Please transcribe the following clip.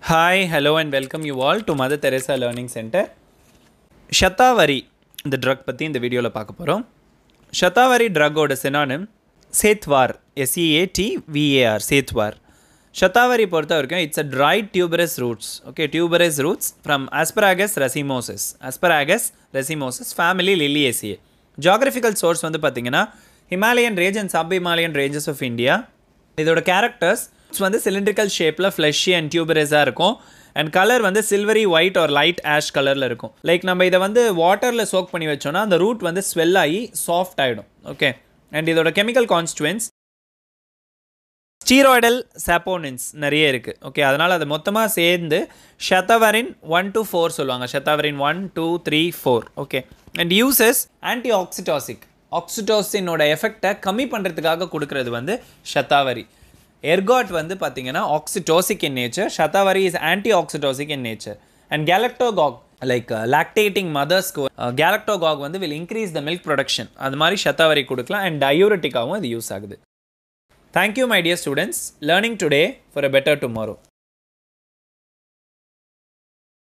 Hi, hello, and welcome you all to Mother Teresa Learning Center. ஷத்தாவரி இந்த drug பற்றி இந்த வீடியோவில் பார்க்க போகிறோம் ஷத்தாவரி ட்ரக்கோட சினானிம் சேத்வார் எஸ்இஏடி விஏஆர் சேத்வார் ஷத்தாவரி பொறுத்த வரைக்கும் it's a dry tuberous roots okay tuberous roots from asparagus racemosus asparagus racemosus family Liliaceae geographical source வந்து பார்த்தீங்கன்னா Himalayan range and sub Himalayan ranges of India இதோட கேரக்டர்ஸ் வந்து சிலிண்ட்ரிக்கல் ஷேப்பில் ஃப்ளஷி அண்ட் டியூபரஸாக இருக்கும் அண்ட் கலர் வந்து silvery white ஒரு light ash கலரில் இருக்கும் லைக் நம்ம இதை வந்து வாட்டரில் சோக் பண்ணி வச்சோன்னா அந்த ரூட் வந்து ஸ்வெல் ஆகி சாஃப்ட் ஆகிடும் ஓகே அண்ட் இதோட கெமிக்கல் கான்ஸ்டுவன்ஸ் ஸ்டீராய்டல் சாப்போனின்ஸ் நிறைய இருக்குது ஓகே அதனால் அது மொத்தமாக சேர்ந்து ஷத்தவரின் ஒன் டு ஃபோர் சொல்லுவாங்க ஷத்தவரின் one two three four okay and uses anti oxytocic ஆக்சிடோசினோட எஃபெக்டை கம்மி பண்ணுறதுக்காக கொடுக்கறது வந்து ஷத்தாவரி எர்காட் வந்து பார்த்தீங்கன்னா oxytocic in nature Shatavari is anti oxytocic in nature and galactagogue like lactating மதர்ஸ்க்கு கேலக்டோகாக் வந்து will increase the milk production அது மாதிரி ஷத்தாவரி கொடுக்கலாம் அண்ட் டயூரட்டிக்காகவும் இது யூஸ் ஆகுது Thank you, my dear students. Learning today for a better tomorrow.